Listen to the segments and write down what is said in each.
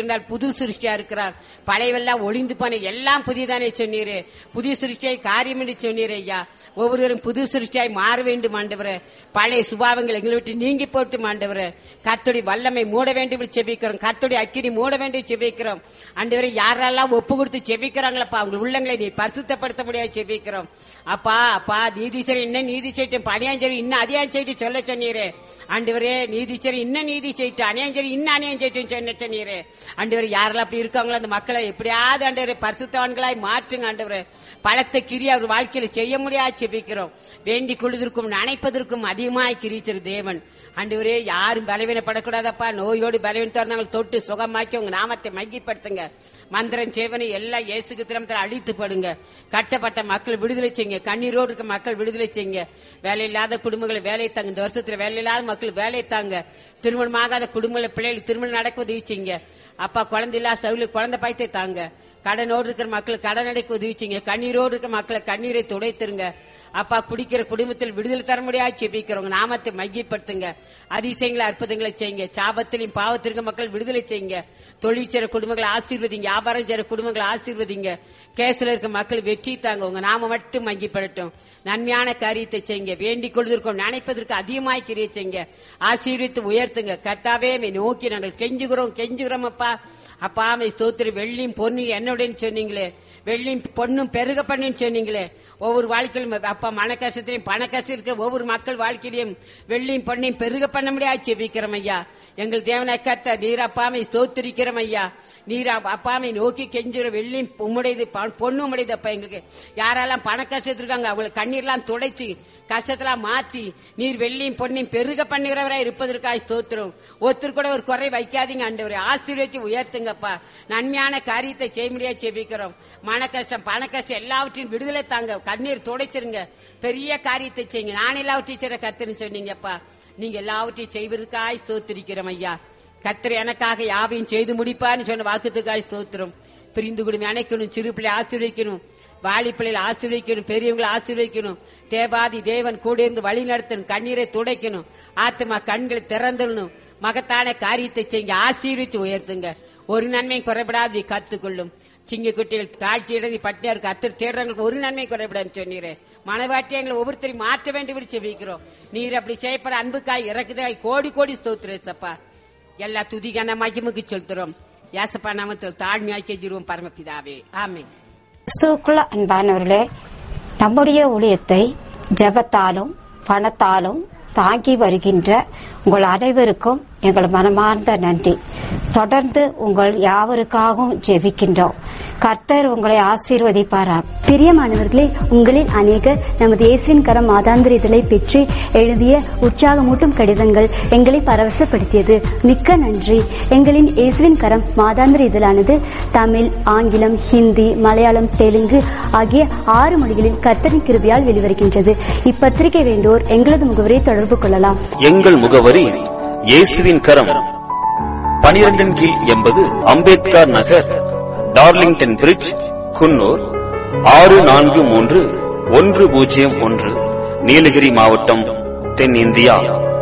இருந்தால் புது சிருஷ்டியா இருக்கிறார் பழையவெல்லாம் ஒளிந்து போன எல்லாம் புதியதானே சொன்னீரு புதிய சிருஷ்டியாய் காரியம் என்று சொன்னீர் ஐயா ஒவ்வொருவரும் புது சிருஷ்டியாய் மாற வேண்டும் ஆண்டவரே பழைய சுபாவங்கள் எங்களை விட்டு நீங்கி போட்டு ஆண்டவரே கத்துடைய வல்லமை மூட வேண்டும் என்று செபிக்கிறோம் கத்துடைய அக்கினி மூட வேண்டும் செபிக்கிறோம் ஆண்டவரே யாரெல்லாம் ஒப்பு கொடுத்து செபிக்கிறாங்களப்பா அவங்க உள்ளங்களை நீ பரிசுத்தப்படுத்த முடியாது செபிக்கிறோம் அப்பா அப்பா நீதிசரி இன்னும் நீதி செய்யிட்டு அநியாஞ்சரி இன்னும் அதிகாரம் செய்யிட்டு சொல்ல சொன்னீரே ஆண்டவரே நீதிசரி இன்னும் நீதி செய்யிட்டு அநியாஞ்சரி இன்னும் அநியாயம் செய்யிட்டு சொன்ன சொன்னீரே ஆண்டவர் யாரெல்லாம் அப்படி இருக்காங்களோ அந்த மக்களை எப்படியாவது ஆண்டவரே பரிசுத்தவான்களாய் மாற்றுங்க ஆண்டவரே பலத்த கிரியை அவர் வாழ்க்கையில செய்ய முடியாது செபிக்கிறோம் வேண்டிக் கொள்வதற்கும் நினைப்பதற்கும் அதிகமாய் கிரிச்சிரு தேவன் ஆண்டவரே யாரும் பலவீனப்படக்கூடாதப்பா நோயோடு பலவீனத்தோடு நாங்கள் தொட்டு சுகமாக்கி உங்க நாமத்தை மையப்படுத்துங்க மந்திரம் சேவனை எல்லாம் இயேசுக்கு திறமத்தில் அழித்து படுங்க கட்டப்பட்ட மக்கள் விடுதலை செய்யுங்க கண்ணீரோடு இருக்க மக்கள் விடுதலை செய்யுங்க வேலை இல்லாத குடும்பங்களை வேலை தாங்க இந்த வருஷத்துல வேலை இல்லாத மக்கள் வேலை தாங்க திருமணமாகாத குடும்பங்களை பிள்ளைகளுக்கு திருமணம் நடக்க உதவி செய்யுங்க அப்பா குழந்தை இல்லாத சவுலுக்கு குழந்தை பாய்த்தே தாங்க கடனோடு இருக்கிற மக்கள் கடன் அடைக்க உதவி செய்யுங்க கண்ணீரோடு இருக்கிற மக்களை கண்ணீரை துடைத்துருங்க அப்பா குடிக்கிற குடும்பத்தில் விடுதலை தர முடியாது செபிக்கிறவங்க நாமத்தை மையப்படுத்துங்க அதிசயங்களை அற்புதங்களை செய்யுங்க சாபத்திலையும் பாவத்திற்கு மக்கள் விடுதலை செய்யுங்க தொழில் செய்ற குடும்பங்களை ஆசீர்வதிங்க வியாபாரம் செய்ற குடும்பங்களை ஆசீர்வதிங்க கேஸ்ல இருக்க மக்கள் வெற்றி தாங்க உங்க நாம மட்டும் மையப்படட்டும் நன்மையான காரியத்தை செய்யுங்க வேண்டிக் கொள்வதற்கும் நினைப்பதற்கு அதிகமாய் கிரியை செய்யுங்க ஆசீர்வித்து உயர்த்துங்க கத்தாவே மை நோக்கி நாங்கள் கெஞ்சுகிறோம் கெஞ்சுகிறோம் அப்பா அப்பா மை ஸ்தோத்திரி வெள்ளியும் பொண்ணு என்னுடன் சொன்னீங்களே வெள்ளியும் பொண்ணும் பெருக பண்ணுன்னு சொன்னீங்களே ஒவ்வொரு வாழ்க்கையிலும் அப்பா மன கஷ்டத்திலையும் பண கஷ்டம் இருக்கிற ஒவ்வொரு மக்கள் வாழ்க்கையிலையும் வெள்ளியும் பொண்ணையும் பெருக பண்ண முடியாது செபிக்கிறோம் ஐயா எங்கள் தேவனை கத்த நீர் அப்பாமை ஸ்தோத்திரிக்கிறோம் ஐயா நீர் அப்- அப்பாமை நோக்கி கெஞ்சுற வெள்ளியும் உம்முடையது ப- பொண்ணு உம்முடையது அப்பா எங்களுக்கு யாரெல்லாம் பண கஷ்டத்தில் இருக்காங்க அவங்களை கண்ணீர்லாம் துடைச்சு கஷ்டத்தெல்லாம் மாற்றி நீர் வெள்ளியும் பொண்ணையும் பெருக பண்ணுகிறவராய் இருப்பதற்காக ஸ்தோத்திரம் ஒருத்தர் கூட ஒரு குறை வைக்காதீங்க ஆண்டவரே ஆசீர்வச்சு உயர்த்துங்கப்பா நன்மையான காரியத்தை செய்ய முடியாது செபிக்கிறோம் மன கஷ்டம் பண கஷ்டம் எல்லாவற்றையும் விடுதலை தாங்க கண்ணீர் துடைச்சிருங்க பெரிய காரியத்தை செய்யுங்க நான் எல்லாவற்றையும் செய்ற கத்துன்னு சொன்னீங்கப்பா நீங்க எல்லாவற்றையும் செய்வதற்காய் ஸ்தோத்திரிக்கிறோம் ஐயா கத்திர எனக்காக யாவையும் செய்து முடிப்பான்னு சொன்ன வாக்குத்துக்காய் ஸ்தோத்திரம் பிரிந்து குடும்பம் அணைக்கணும் சிறு பிள்ளை ஆசீர்வதிக்கணும் வாலி பிள்ளைகளை ஆசீர்வதிக்கணும் பெரியவங்களை ஆசீர்வதிக்கணும் தேவாதி தேவன் கூட இருந்து வழி நடத்தணும் கண்ணீரை துடைக்கணும் ஆத்மா கண்களை திறந்துடணும் மகத்தான காரியத்தை செய்யுங்க ஆசீர்விச்சு உயர்த்துங்க ஒரு நன்மையும் குறைபடாது கத்துக்கொள்ளும் சிங்க குட்டிகள் தாழ்ச்சி இடதி பட்டியார் கத்தர் தேடுறவங்களுக்கு ஒரு நன்மை குறைபடான்னு சொன்னீரே மனவாட்டி எங்களை ஒவ்வொருத்தரையும் மாற்ற வேண்டும் என்று செபிக்கிறோம் நீர் அப்படி செய்யப்படுற அன்புக்காய் இறக்குதாய் கோடி கோடி ஸ்தோத்திரேசப்பா எல்லா துதிகான மகிமுக்கு செலுத்துறோம் யாசப்பா நாமத்தில் தாழ்மையாக்கி கெஞ்சிருவோம் பரமபிதாவே ஆமென் கிறிஸ்துவுக்குள்ள அன்பானவர்களே நம்முடைய ஊழியத்தை ஜெபத்தாலும் பணத்தாலும் தாங்கி வருகின்ற உங்கள் அனைவருக்கும் எங்கள் மனமார்ந்த நன்றி தொடர்ந்து உங்கள் யாவருக்காகவும் ஜெபிக்கின்றோம் கர்த்தர் உங்களை ஆசீர்வதிப்பாராக பிரியமானவர்களே உங்களில் அநேகர் நமது இயேசுவின் கரம் மாதாந்திர இதழை பெற்று எழுதிய உற்சாகமூட்டும் கடிதங்கள் எங்களை பரவசப்படுத்தியது மிக்க நன்றி எங்களின் இயேசுவின் கரம் மாதாந்திர இதழானது தமிழ் ஆங்கிலம் ஹிந்தி மலையாளம் தெலுங்கு ஆகிய ஆறு மொழிகளில் கர்த்தரின் கிருபையால் வெளிவருகின்றது இப்பத்திரிகை வேண்டோர் எங்களது முகவரை தொடர்பு கொள்ளலாம் எங்கள் முகவரி இயேசுவின் கரம் பனிரெண்டின் கீழ் எண்பது அம்பேத்கர் நகர் டார்லிங்டன் பிரிட்ஜ் குன்னூர் ஆறு நான்கு மூன்று ஒன்று பூஜ்ஜியம் ஒன்று நீலகிரி மாவட்டம் தென்னிந்தியா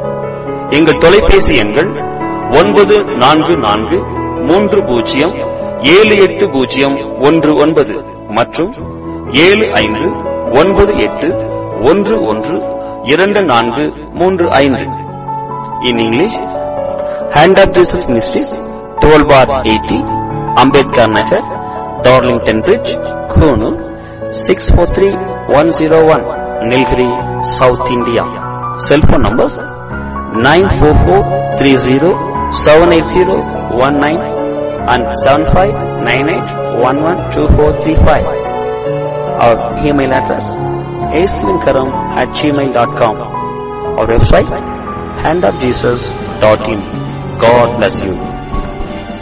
எங்கள் தொலைபேசி எண்கள் ஒன்பது நான்கு நான்கு மூன்று பூஜ்ஜியம் ஏழு எட்டு பூஜ்ஜியம் ஒன்று ஒன்பது மற்றும் ஏழு ஐந்து ஒன்பது எட்டு ஒன்று ஒன்று இரண்டு நான்கு மூன்று ஐந்து in English hand of Jesus ministries twelve bar eighty Ambedkar Nagar Darlington bridge Coonoor six four three one zero one Nilgiri south India cellphone numbers nine four four three zero seven eight zero one nine and seven five nine eight one one two four three five our email address ஏஸ்வின்கரம் at gmail dot com our website handofjesus.in. God bless you.